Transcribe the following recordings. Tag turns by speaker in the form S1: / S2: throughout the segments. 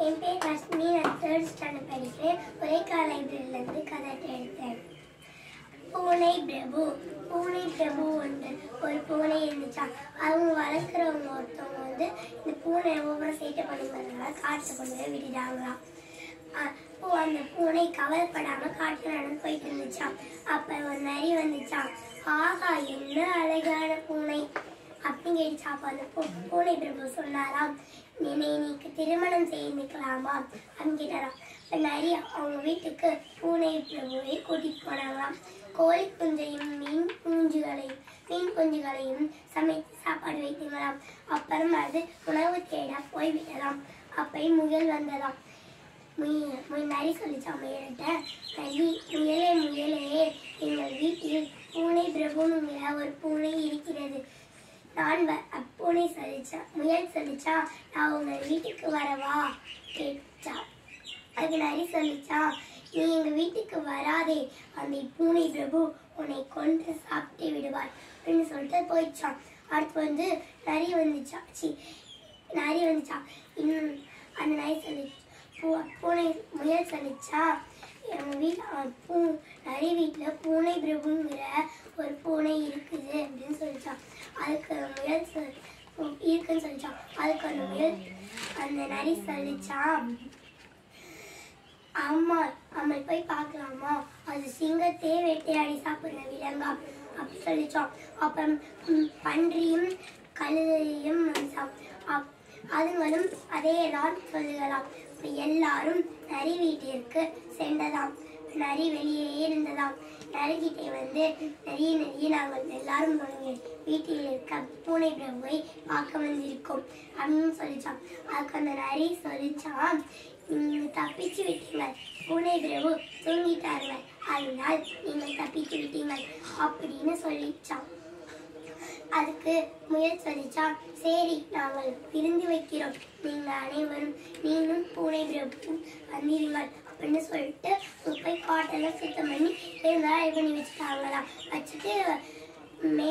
S1: என் பேர் ரஷ்மி நான் third standard படிக்கிறேன் ஒரேக்கா லைப்ரரியிலேருந்து கதை எடுத்தேன் பூனை பிரபு பூனை பிரபு ஒன்று ஒரு பூனை இருந்துச்சான் அவங்க வளர்க்குறவங்க ஒருத்தவங்க வந்து இந்த பூனை ஒவ்வொரு சேட்டை பண்ணுங்கிறதுனால காட்டில் கொண்டு போய் விட்டுட்டாங்களாம் அப்போ அந்த பூனை கவலைப்படாம காட்டுல நடந்து போயிட்டு இருந்துச்சாம் அப்ப ஒரு நரி வந்துச்சாம் ஆஹா என்ன அழகான பூனை அப்படின்னு கேட்டுச்சா அப்ப அந்த பூ- பூனை பிரபு சொன்னாராம் என்னை நீக்கு திருமணம் செய்துக்கலாமா அப்படின்னு கேட்டாராம் இப்ப நரி அவங்க வீட்டுக்கு பூனை பிரபுவை கூட்டிட்டு போனாங்களாம் கோழி குஞ்சையும் மீன் குஞ்சுகளையும் மீன் குஞ்சுகளையும் சமைத்து சாப்பாடு வைத்தீங்களாம் அப்புறம் அது உணவு தேட போய்விட்டதாம் அப்பை முயல் வந்ததாம் முயல் முயல் நரி சொல்லிச்சா முயல்கிட்ட நரி முயலே முயலே எங்கள் வீட்டில் பூனை பிரபுங்கிற ஒரு பூனை இருக்கிறது நான் வ- அப்பூனை சொல்லிச்சா முயல் சொல்லிச்சா நான் உங்கள் வீட்டுக்கு வரவா கேட்டா அதுக்கு நரி சொல்லிச்சா நீ எங்க வீட்டுக்கு வராதே அந்த பூனை பிரபு உன்னை கொன்று சாப்பிட்டு விடுவார் அப்படின்னு சொல்லிட்டு போயிடுச்சான் அடுத்து வந்து நரி வந்துச்சா சி நரி வந்துச்சா இன்னும் அந்த நரி சொல்லி பூ- பூனை முயல் சொல்லிச்சா எங்க வீட்டில் பூ நரி வீட்டில் பூனை பிரபுங்கிற ஒரு பூனை இருக்குது அப்படின்னு சொல்லிச்சான் அதுக்கு முயல் சொல் இருக்குன்னு சொல்லிச்சான் அதுக்கு அந்த முயல் அந்த நரி சொல்லிச்சான் அம்மா அம்மா போய் பார்க்கலாமா அது சிங்கத்தையே வேட்டையாடி சாப்பிடுற விலங்கா அப்படி சொல்லிச்சோம் அப்புறம் ம், பன்றியும் கழுதையும் வந்துச்சாம். அப்- அதுங்களும் அதே தான் சொல்லுகலாம் இப்ப எல்லாரும் நரி வீட்டிற்கு சென்றதாம் நரி வெளியே இருந்ததாம் நரிகிட்டே வந்து நிறைய நிறைய நாங்கள் எல்லாரும் போனீங்க வீட்டில் இருக்க பூனை பிரபுவை பார்க்க வந்திருக்கோம் அப்படின்னு சொல்லிச்சான் அதுக்கு அந்த நரி சொல்லிச்சான் நீங்க தப்பிச்சு விட்டீங்க பூனை பிரபு தூங்கிட்டார்கள் அதனால் நீங்கள் தப்பிச்சு விட்டீங்க அப்படின்னு சொல்லிச்சான் அதுக்கு முயல் சொல்லிச்சான் சரி நாங்கள் விருந்து வைக்கிறோம் நீங்க அனைவரும் நீங்களும் பூனை பிரபுவும் வந்திருங்கள் அப்படின்னு சொல்லிட்டு போய் காட்டெல்லாம் சுத்தம் பண்ணி இருந்தாலும் இது பண்ணி வச்சுட்டாங்களாம் வச்சுட்டு மே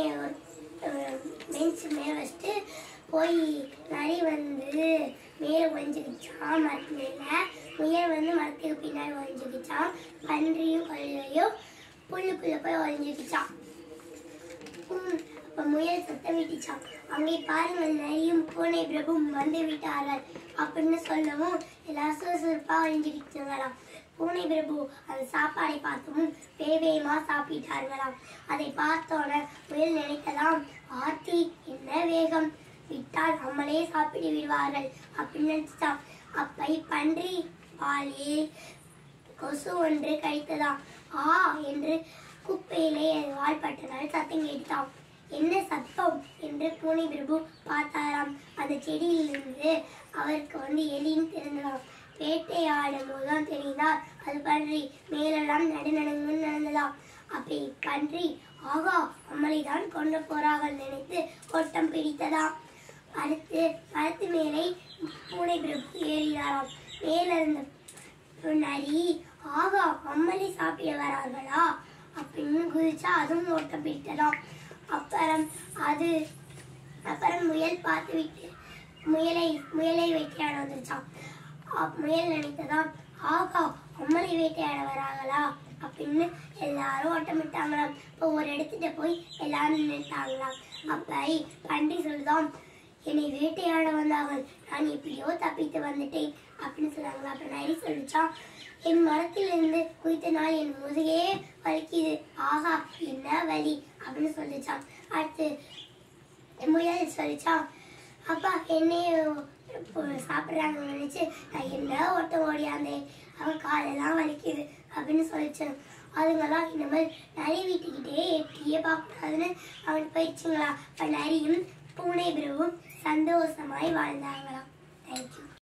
S1: பெஞ்ச் மேலே வச்சுட்டு போய் நரி வந்து மேலே ஒழிஞ்சுக்கிச்சான் மரத்து மேலே முயல் வந்து மரத்துக்கு பின்னாடி ஒழிஞ்சுக்கிச்சான் பன்றியும் கொள்ளையும் புல்லுக்குள்ளே போய் ஒழிஞ்சுக்கிச்சான் ம், அப்ப முயல் சத்தம் விட்டுச்சான் அங்கே பாருங்கள் நரியும் பூனை பிரபுவும் வந்து விட்டார்கள் அப்படின்னு சொல்லவும் எல்லாரும் சுறுசுறுப்பா ஒழிஞ்சுக்கிச்சுங்களாம் பூனை பிரபு அந்த சாப்பாடை பார்த்தவும் வேவேமா சாப்பிட்டார்களாம் அதை பார்த்தோட முயல் நினைத்ததாம் ஆத்தி என்ன வேகம் விட்டால் நம்மளே சாப்பிட்டு விடுவார்கள் அப்படின்னு நினைச்சான் அப்பை பன்றி பாலில் கொசு ஒன்று கடித்ததாம் ஆ என்று குப்பையிலே அது வாய்ப்பட்டதால் சத்தம் கேட்டான் என்ன சத்தம் என்று பூனை பிரபு பார்த்தாராம் அந்த செடியிலிருந்து அவருக்கு வந்து எலின்னு தெரிந்ததாம் வேட்டையாடும் போதுதான் தெரிந்தால் அது பன்றி மேலெல்லாம் நடுநடுங்குன்னு நடந்ததாம் அப்படி பன்றி ஆகா நம்மளை தான் கொண்டு போறார்கள் நினைத்து ஓட்டம் பிடித்ததாம் அடுத்து மரத்து மேலே பூனை பிரபு ஏறினாராம் மேல இருந்த நரி ஆகா அம்மளி சாப்பிட வரார்களா அப்படின்னு குதிச்சா அதுவும் ஓட்டம் பிடித்ததாம் அப்புறம் அது அப்புறம் முயல் பார்த்து விட்டு முயலை முயலை வேட்டையாட வந்துருச்சான் அப்- முயல் நினைத்ததாம் ஆகா அம்மளை வேட்டையாட வராங்களா அப்படின்னு எல்லாரும் ஓட்டமிட்டாங்களாம் இப்போ ஒரு இடத்துல போய் எல்லாரும் நின்றுட்டாங்களாம் அப்ப பன்றி சொல்லுதாம் என்னை வேட்டையாட வந்தார்கள் நான் எப்படியோ தப்பித்து வந்துட்டேன் அப்படின்னு சொன்னாங்களா அப்ப நரி சொல்லிச்சான் என் மரத்திலிருந்து குதித்த நாள் என் முதுகே வலிக்குது ஆஹா என்ன வலி அப்படின்னு சொல்லிச்சான் அடுத்து முயல் சொல்லிச்சான் அப்பா என்னைய சாப்பிட்றாங்கன்னு நினைச்சு நான் என்ன ஓட்டம் ஓடியாந்தேன் அவன் காலெல்லாம் வலிக்குது அப்படின்னு சொல்லிச்சேன் அதுங்கெல்லாம் இந்த மாதிரி நிறைய வீட்டுக்கிட்டே எட்டியே பார்க்கக்கூடாதுன்னு அவன் போயிடுச்சுங்களா அப்ப நரியும் பூனை பிரபுவும் சந்தோஷமாய் வாழ்ந்தாங்களாம் தேங்க்யூ